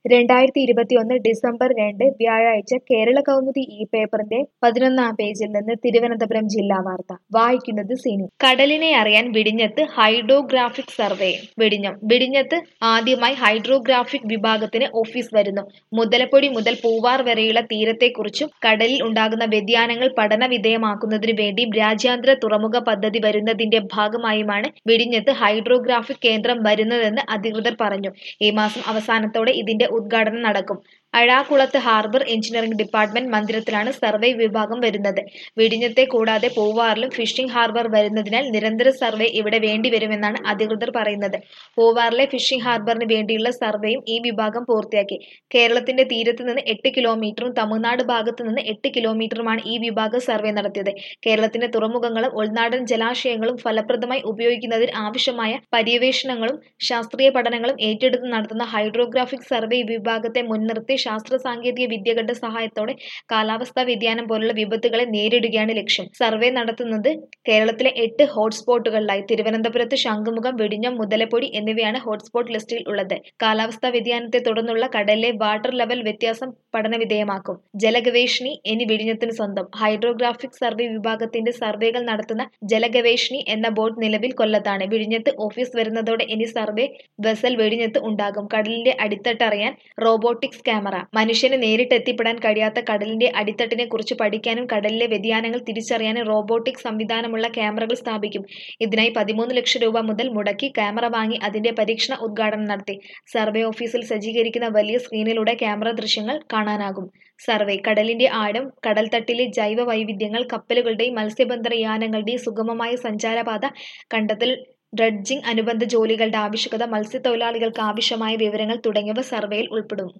രണ്ടായിരത്തി ഇരുപത്തിയൊന്ന് ഡിസംബർ രണ്ട് വ്യാഴാഴ്ച കേരള കൗമുദി ഈ പേപ്പറിന്റെ പതിനൊന്നാം പേജിൽ നിന്ന് തിരുവനന്തപുരം ജില്ലാ വാർത്ത വായിക്കുന്നത് സിനി കടലിനെ അറിയാൻ വിടിഞ്ഞത്ത് ഹൈഡ്രോഗ്രാഫിക് സർവേ വിടിഞ്ഞം വിടിഞ്ഞത്ത് ആദ്യമായി ഹൈഡ്രോഗ്രാഫിക് വിഭാഗത്തിന് ഓഫീസ് വരുന്നു മുതലപ്പൊടി മുതൽ പൂവാർ വരെയുള്ള തീരത്തെക്കുറിച്ചും കടലിൽ ഉണ്ടാകുന്ന വ്യതിയാനങ്ങൾ പഠന വിധേയമാക്കുന്നതിനു വേണ്ടി രാജ്യാന്തര തുറമുഖ പദ്ധതി വരുന്നതിന്റെ ഭാഗമായുമാണ് വിടിഞ്ഞത്ത് ഹൈഡ്രോഗ്രാഫിക് കേന്ദ്രം വരുന്നതെന്ന് അധികൃതർ പറഞ്ഞു ഈ മാസം അവസാനത്തോടെ ഇതിന്റെ ഉദ്ഘാടനം നടക്കും അഴാക്കുളത്ത് ഹാർബർ എഞ്ചിനീയറിംഗ് ഡിപ്പാർട്ട്മെന്റ് മന്ദിരത്തിലാണ് സർവേ വിഭാഗം വരുന്നത് വിഴിഞ്ഞത്തെ കൂടാതെ പൂവാറിലും ഫിഷിംഗ് ഹാർബർ വരുന്നതിനാൽ നിരന്തര സർവേ ഇവിടെ വേണ്ടിവരുമെന്നാണ് അധികൃതർ പറയുന്നത് പൂവാറിലെ ഫിഷിംഗ് ഹാർബറിന് വേണ്ടിയുള്ള സർവേയും ഈ വിഭാഗം പൂർത്തിയാക്കി കേരളത്തിന്റെ തീരത്ത് നിന്ന് എട്ട് കിലോമീറ്ററും തമിഴ്നാട് ഭാഗത്ത് നിന്ന് എട്ട് കിലോമീറ്ററുമാണ് ഈ വിഭാഗം സർവേ നടത്തിയത് കേരളത്തിന്റെ തുറമുഖങ്ങളും ഉൾനാടൻ ജലാശയങ്ങളും ഫലപ്രദമായി ഉപയോഗിക്കുന്നതിന് ആവശ്യമായ പര്യവേഷണങ്ങളും ശാസ്ത്രീയ പഠനങ്ങളും ഏറ്റെടുത്ത് നടത്തുന്ന ഹൈഡ്രോഗ്രാഫിക് സർവേ വിഭാഗത്തെ മുൻനിർത്തി ശാസ്ത്ര സാങ്കേതിക വിദ്യകളുടെ സഹായത്തോടെ കാലാവസ്ഥാ വ്യതിയാനം പോലുള്ള വിപത്തുകളെ നേരിടുകയാണ് ലക്ഷ്യം സർവേ നടത്തുന്നത് കേരളത്തിലെ എട്ട് ഹോട്ട്സ്പോട്ടുകളിലായി തിരുവനന്തപുരത്ത് ശംഖുമുഖം വെടിഞ്ഞം മുതലപ്പൊടി എന്നിവയാണ് ഹോട്ട്സ്പോട്ട് ലിസ്റ്റിൽ ഉള്ളത് കാലാവസ്ഥാ വ്യതിയാനത്തെ തുടർന്നുള്ള കടലിലെ വാട്ടർ ലെവൽ വ്യത്യാസം പഠനവിധേയമാക്കും ജലഗവേഷണി ഇനി വിഴിഞ്ഞത്തിന് സ്വന്തം ഹൈഡ്രോഗ്രാഫിക് സർവേ വിഭാഗത്തിന്റെ സർവേകൾ നടത്തുന്ന ജലഗവേഷണി എന്ന ബോട്ട് നിലവിൽ കൊല്ലത്താണ് വിഴിഞ്ഞത്ത് ഓഫീസ് വരുന്നതോടെ ഇനി സർവേ വെസൽ വെടിഞ്ഞത്ത് ഉണ്ടാകും കടലിന്റെ അടിത്തട്ട് അറിയാൻ റോബോട്ടിക്സ് ക്യാമറ മനുഷ്യന് നേരിട്ട് എത്തിപ്പെടാൻ കഴിയാത്ത കടലിന്റെ അടിത്തട്ടിനെ കുറിച്ച് പഠിക്കാനും കടലിലെ വ്യതിയാനങ്ങൾ തിരിച്ചറിയാനും റോബോട്ടിക് സംവിധാനമുള്ള ക്യാമറകൾ സ്ഥാപിക്കും ഇതിനായി പതിമൂന്ന് ലക്ഷം രൂപ മുതൽ മുടക്കി ക്യാമറ വാങ്ങി അതിന്റെ പരീക്ഷണ ഉദ്ഘാടനം നടത്തി സർവേ ഓഫീസിൽ സജ്ജീകരിക്കുന്ന വലിയ സ്ക്രീനിലൂടെ ക്യാമറ ദൃശ്യങ്ങൾ കാണാനാകും സർവേ കടലിന്റെ ആഴം കടൽത്തട്ടിലെ ജൈവ വൈവിധ്യങ്ങൾ കപ്പലുകളുടെയും മത്സ്യബന്ധന യാനങ്ങളുടെയും സുഗമമായ സഞ്ചാരപാത കണ്ടെത്തൽ ഡ്രഡ്ജിംഗ് അനുബന്ധ ജോലികളുടെ ആവശ്യകത മത്സ്യത്തൊഴിലാളികൾക്ക് ആവശ്യമായ വിവരങ്ങൾ തുടങ്ങിയവ സർവേയിൽ ഉൾപ്പെടും